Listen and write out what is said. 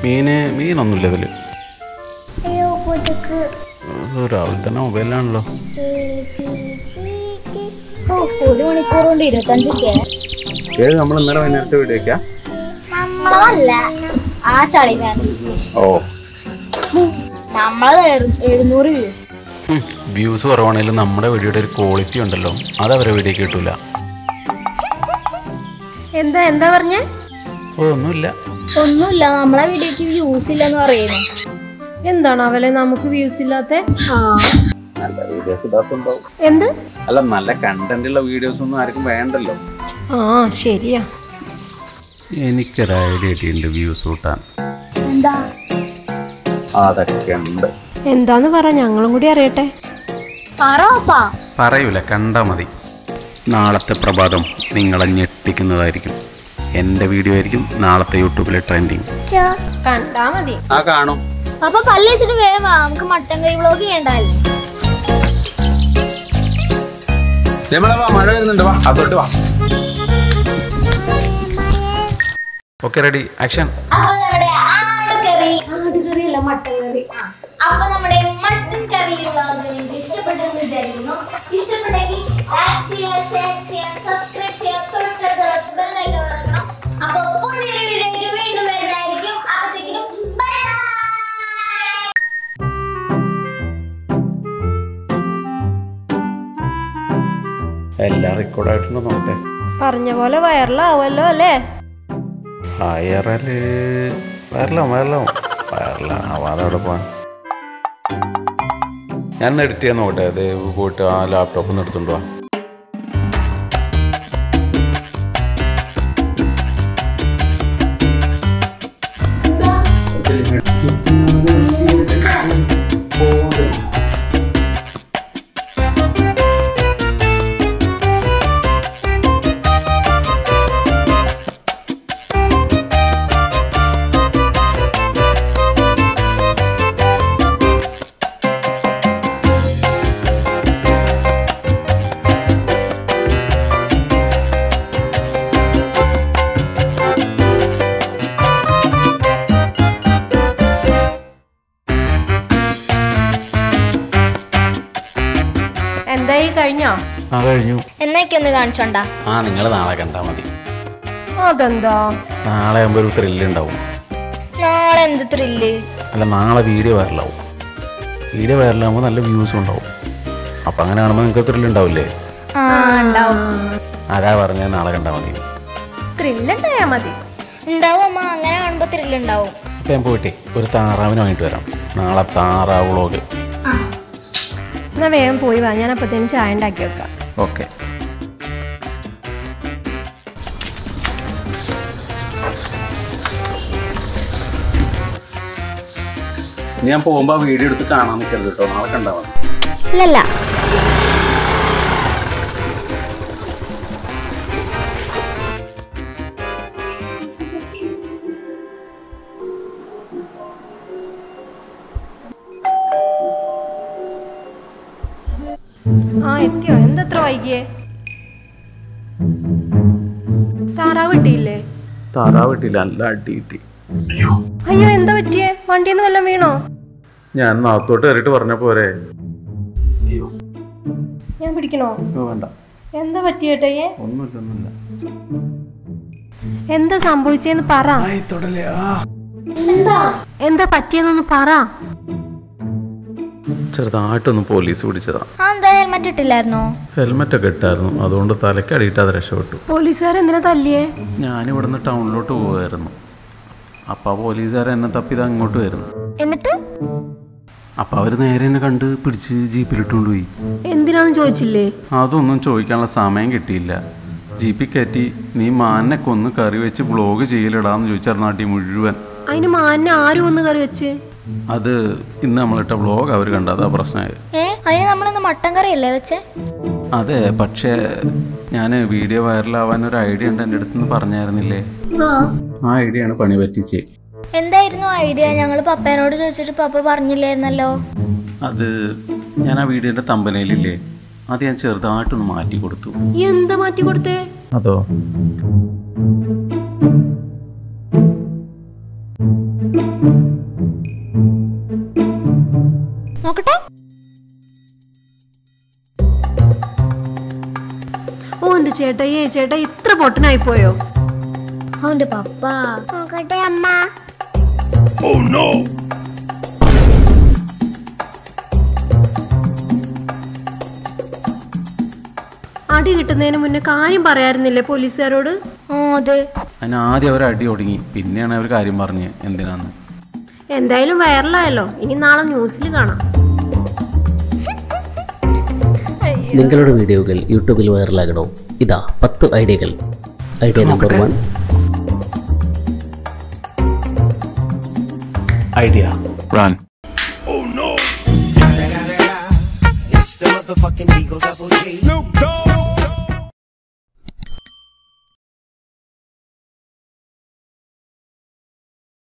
മീന് മീനൊന്നുമില്ല ഇതിൽ അയ്യോ കൊതുക് രാവിലെ തന്നെ മൊബൈലിലാണല്ലോ ഓ ഒരു മണിക്കൂർ കൊണ്ട് ഇരുപത്തഞ്ചൊക്കെ ഏത് നമ്മൾ ഇന്നലെ വൈകുന്നേരത്തെ വീഡിയോ വയ്ക്കാം നമ്മളല്ല ആ ചളിയിലാണ് ഓ നമ്മളത് എഴു- എഴുന്നൂറ് വ്യൂസ് വ്യൂസ് കുറവാണെങ്കിലും നമ്മുടെ വീഡിയോയുടെ ഒരു ക്വാളിറ്റി ഉണ്ടല്ലോ അത് അവരെ വീഡിയോ കിട്ടൂല എന്താ എന്താ പറഞ്ഞേ ഓ ഒന്നുമില്ല ഒന്നുമില്ല നമ്മളെ വീഡിയോക്ക് വ്യൂസ് ഇല്ലെന്ന് പറയുന്നു എന്താണ് അവലെ നമുക്ക് വ്യൂസ് ഇല്ലാത്ത നല്ല വീഡിയോസ് ഇടാത്തുണ്ടാവും എന്ത് അല്ല നല്ല കണ്ടന്റ് ഉള്ള വീഡിയോസ് ഒന്നും ആർക്കും വേണ്ടല്ലോ ആ ശരിയാ എനിക്കൊരു ഐഡിയ കിട്ടിയിട്ടുണ്ട് വ്യൂസ് കൂട്ടാൻ എന്താ അതൊക്കെ ഉണ്ട് എന്താന്ന് പറ ഞങ്ങളും കൂടി അറിയട്ടെ പറപ്പാ പറയൂല കണ്ടാ മതി നാളത്തെ പ്രഭാതം നിങ്ങളെ ഞെട്ടിക്കുന്നതായിരിക്കും എൻ്റെ വീഡിയോ ആയിരിക്കും നാളത്തെ യൂട്യൂബിലെ ട്രെൻഡിങ് കണ്ടാ മതി ആ കാണും അപ്പൊ പല്ല് വെച്ചിട്ട് വേഗം വാ നമുക്ക് മട്ടൻ കറി വ്ളോഗ് ചെയ്യണ്ടല്ലേ വാ മഴ വരുന്നുണ്ട് വാ അതോട്ട് വാ ഓക്കെ റെഡി ആക്ഷൻ അപ്പൊ നമ്മുടെ ആടുകറി ആടുകറി അല്ല മട്ടൻ കറി അപ്പൊ നമ്മുടെ മട്ടൻ കറി വ്ളോഗ് നിങ്ങൾക്ക് ഇഷ്ടപ്പെട്ടെന്ന് വിചാരിക്കുന്നു ഇഷ്ടപ്പെട്ടെങ്കിൽ ലൈക്ക് ചെയ്യുക ഷെയർ ചെയ്യുക സബ്സ്ക്രൈബ് ചെയ്യുക തൊട്ടടുത്ത ബെൽ ഐക്കൺ ഉള്ളതാണ് അപ്പൊ പുതിയൊരു വീഡിയോയ്ക്ക് വീണ്ടും വരുന്നതായിരിക്കും അപ്പത്തേക്കും ബൈ ബൈ എല്ലാം റെക്കോർഡ് ആയിട്ടുണ്ടോ നോക്കട്ടെ പറഞ്ഞ പോലെ വൈറലാവുമല്ലോ അല്ലേ വയറല് വയറലാവും വയറലാവും വയറലാവും അതവിടെ പോവാൻ ഞാൻ എഡിറ്റ് ചെയ്യാൻ നോക്കട്ടെ അത് പോയിട്ട് ആ ലാപ്ടോപ്പ് ഒന്ന് എടുത്തോണ്ട് പോവാ എന്തായി കഴിഞ്ഞോ ആ കഴിഞ്ഞു എന്നൊക്കെ കാണിച്ചോണ്ടാ ആ നിങ്ങൾ നാളെ കണ്ടാൽ മതി അതെന്താ നാളെ ആകുമ്പോൾ ഒരു ത്രില്ല് ഉണ്ടാവും നാളെ എന്ത് ത്രില്ല് അല്ല നാളെ വീഡിയോ വൈറലാവും വീഡിയോ വൈറലാകുമ്പോൾ നല്ല വ്യൂസും ഉണ്ടാവും അപ്പം അങ്ങനെ കാണുമ്പോൾ നിങ്ങൾക്ക് ത്രില്ല് ഉണ്ടാവില്ലേ ആ ഉണ്ടാവും ആരാ പറഞ്ഞാൽ നാളെ കണ്ടാൽ മതി ത്രില്ലുണ്ടായാ മതി ഉണ്ടാവും അമ്മ അങ്ങനെ കാണുമ്പോ ത്രില്ല് ഉണ്ടാവും അപ്പം ഞാൻ പോയിട്ടേ ഒരു താറാവിന് വാങ്ങിയിട്ട് വരാം നാളെ താറാവ് വ്ളോഗ് എന്നാ വേഗം പോയി വാ ഞാൻ അപ്പത്തേനും ചായ ഉണ്ടാക്കി വെക്കാം ഓക്കെ ഞാൻ പോകുമ്പോൾ വീഡിയോ എടുത്ത് കാണാൻ നിൽക്കരുത് കേട്ടോ നാളെ കണ്ടാൽ മതി ഇല്ലല്ല ആ എത്തിയോ എന്തത്ര വൈകിയേ താറാവ് കിട്ടിയില്ലേ താറാവ് കിട്ടിയില്ല നല്ല അടി കിട്ടി അയ്യോ എന്താ പറ്റിയേ വണ്ടിന്ന് വല്ലതും വീണോ ഞാൻ നാത്തോട്ട് കയറിയിട്ട് പറഞ്ഞ പോരെ ഞാൻ പിടിക്കണോ വേണ്ട എന്താ പറ്റിയേട്ടയ്യേ ഒന്നുമില്ല ഒന്നുമില്ല എന്താ സംഭവിച്ചേന്ന് പറ എന്താ പറ്റിയെന്നൊന്ന് പറ ചെറുതായിട്ടൊന്ന് പോലീസ് പിടിച്ചതാ ആ എന്താ ഹെൽമെറ്റ് ഇട്ടില്ലായിരുന്നോ ഹെൽമെറ്റ് ഒക്കെ ഇട്ടായിരുന്നു അതുകൊണ്ട് തലയ്ക്ക് അടിയിട്ട് അത് രക്ഷപ്പെട്ടു പോലീസുകാർ എന്തിനാ തല്ലിയേ ഞാനിവിടുന്ന് ടൗണിലോട്ട് പോവായിരുന്നു അപ്പം ആ പോലീസുകാർ എന്നെ തപ്പിത് അങ്ങോട്ട് വരുന്നു എന്നിട്ട് അപ്പം അവർ നേരെ എന്നെ കണ്ട് പിടിച്ച് ജീപ്പിലിട്ടുകൊണ്ട് പോയി എന്തിനാന്ന് ചോദിച്ചില്ലേ അതൊന്നും ചോദിക്കാനുള്ള സമയം കിട്ടിയില്ല ജീപ്പിൽ കയറ്റി നീ മാനെ കൊന്ന് കറി വെച്ച് വ്ളോഗ് ചെയ്യലിടാന്ന് ചോദിച്ചാൽ നാട്ടി മുഴുവൻ അതിന് മാന്നെ ആരും ഒന്ന് കറി വെച്ച് അത് ഇന്ന് നമ്മളിട്ട വ്ളോഗ് അവർ കണ്ട അതാ പ്രശ്നമായത് ഏ അതിന് നമ്മളിന്ന് മട്ടൻ കറി അല്ലേ വെച്ചേ അതെ പക്ഷേ ഞാൻ വീഡിയോ വൈറലാവാൻ ഒരു ഐഡിയ ഉണ്ട് എൻ്റെ അടുത്ത് നിന്ന് പറഞ്ഞായിരുന്നില്ലേ ആ ഐഡിയ ആണ് പണി പറ്റിച്ചേ എന്തായിരുന്നു ഐഡിയ ഞങ്ങൾ പപ്പേനോട് ചോദിച്ചിട്ട് പപ്പ പറഞ്ഞില്ലായിരുന്നല്ലോ അത് ഞാൻ ആ വീഡിയോൻ്റെ തമ്പനയിലില്ലേ അത് ഞാൻ ചെറുതായിട്ടൊന്ന് മാറ്റി കൊടുത്തു എന്താ മാറ്റി കൊടുത്തേ അതോ ചേട്ടയ്യേ ചേട്ടാ ഇത്ര പൊട്ടനായി പോയോ അവന്റെ പപ്പ നോക്കട്ടെ അമ്മ അടി കിട്ടുന്നതിന് മുന്നേ കാര്യം പറയാറുന്നില്ലേ പോലീസുകാരോട് ആ അതെ അതിന് ആദ്യം അവർ അടി ഒടുങ്ങി പിന്നെയാണ് അവർ കാര്യം പറഞ്ഞ് എന്തിനാന്ന് എന്തായാലും വൈറലായല്ലോ ഇനി നാളെ ന്യൂസിൽ കാണാം നിങ്ങളുടെ വീഡിയോകൾ യൂട്യൂബിൽ വൈറലാകണോ ഇതാ പത്ത് ഐഡിയകൾ ഐഡിയ നമ്പർ വൺ ഐഡിയ റാൻ It's the motherfucking Eagle Double G. Snoop Dogg.